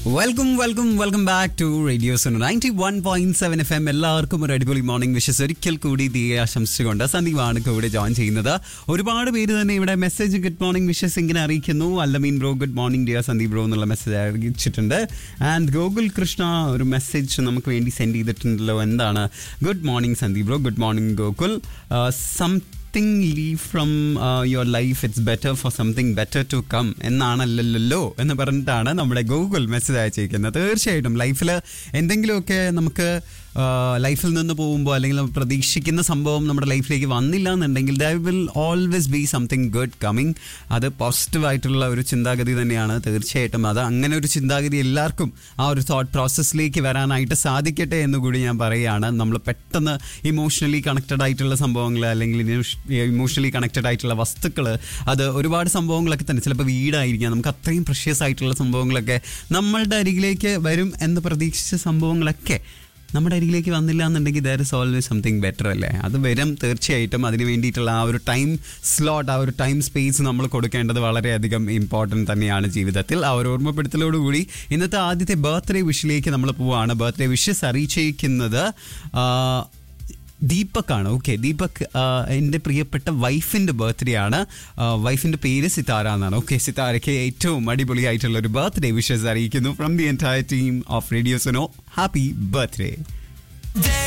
welcome welcome welcome back to radio zone ninety one point seven F M എല്ലാവർക്കും ഒരു അടിപൊളി morning wishes ഒരിക്കൽ കൂടി ദിയെ ആശംസിച്ചുകൊണ്ട് സന്ദീപാണ് കൂടെ ജോയിൻ ചെയ്യുന്നത് ഒരുപാട് പേര് തന്നെ ഇവിടെ മെസ്സേജ് ഗുഡ് മോർണിംഗ് വിഷസ് ഇങ്ങനെ അറിയിക്കുന്നു Alameen bro good morning dear Sandeep bro എന്നുള്ള മെസ്സേജ് അറിയിച്ചിട്ടുണ്ട് ആൻഡ് ഗോകുൽ കൃഷ്ണ ഒരു മെസ്സേജ് നമുക്ക് വേണ്ടി സെൻഡ് ചെയ്തിട്ടുണ്ടല്ലോ എന്താണ് good morning Sandeep bro good morning Gokul some something leave from your life it's better for something better to come എന്നാണല്ലല്ലോ എന്ന് പറഞ്ഞിട്ടാണ് നമ്മുടെ ഗൂഗിൾ മെസ്സേജ് അയച്ചിരിക്കുന്നത് തീർച്ചയായിട്ടും ലൈഫിൽ എന്തെങ്കിലുമൊക്കെ നമുക്ക് ലൈഫിൽ നിന്ന് പോകുമ്പോൾ അല്ലെങ്കിൽ നമ്മൾ പ്രതീക്ഷിക്കുന്ന സംഭവം നമ്മുടെ ലൈഫിലേക്ക് വന്നില്ല എന്നുണ്ടെങ്കിൽ there will always be something good coming അത് പോസിറ്റീവ് ആയിട്ടുള്ള ഒരു ചിന്താഗതി തന്നെയാണ് തീർച്ചയായിട്ടും അത് അങ്ങനെ ഒരു ചിന്താഗതി എല്ലാവർക്കും ആ ഒരു തോട്ട് പ്രോസസ്സിലേക്ക് വരാനായിട്ട് സാധിക്കട്ടെ എന്ന് കൂടി ഞാൻ പറയുകയാണ് നമ്മൾ പെട്ടെന്ന് ഇമോഷണലി കണക്റ്റഡ് ആയിട്ടുള്ള സംഭവങ്ങൾ അല്ലെങ്കിൽ ഇമോഷണലി കണക്റ്റഡ് ആയിട്ടുള്ള വസ്തുക്കൾ അത് ഒരുപാട് സംഭവങ്ങളൊക്കെ തന്നെ ചിലപ്പോൾ വീടായിരിക്കാം നമുക്ക് അത്രയും പ്രഷ്യസ് ആയിട്ടുള്ള സംഭവങ്ങളൊക്കെ നമ്മളുടെ അരികിലേക്ക് വരും എന്ന് പ്രതീക്ഷിച്ച സംഭവങ്ങളൊക്കെ നമ്മുടെ അരികിലേക്ക് വന്നില്ല എന്നുണ്ടെങ്കിൽ there is always something better അല്ലേ അത് വരും തീർച്ചയായിട്ടും അതിന് വേണ്ടിയിട്ടുള്ള ആ ഒരു ടൈം സ്ലോട്ട് ആ ഒരു ടൈം സ്പേസ് നമ്മൾ കൊടുക്കേണ്ടത് വളരെയധികം ഇമ്പോർട്ടൻറ്റ് തന്നെയാണ് ജീവിതത്തിൽ ആ ഒരു ഓർമ്മപ്പെടുത്തലോടുകൂടി ഇന്നത്തെ ആദ്യത്തെ ബർത്ത്ഡേ വിഷിലേക്ക് നമ്മൾ പോവുകയാണ് ബർത്ത്ഡേ വിഷസ് അറിയിച്ചിരിക്കുന്നത് ആ, ദീപക് ആണ് ഓക്കെ ദീപക് ആ, എൻ്റെ പ്രിയപ്പെട്ട വൈഫിൻ്റെ ബർത്ത്ഡേ ആണ് വൈഫിൻ്റെ പേര് സിതാര എന്നാണ് ഓക്കെ സിതാരയ്ക്ക് ഏറ്റവും അടിപൊളിയായിട്ടുള്ള ഒരു ബർത്ത്ഡേ വിഷസ് അറിയിക്കുന്നു from the entire team of റേഡിയോസിനോ ഹാപ്പി ബർത്ത്ഡേ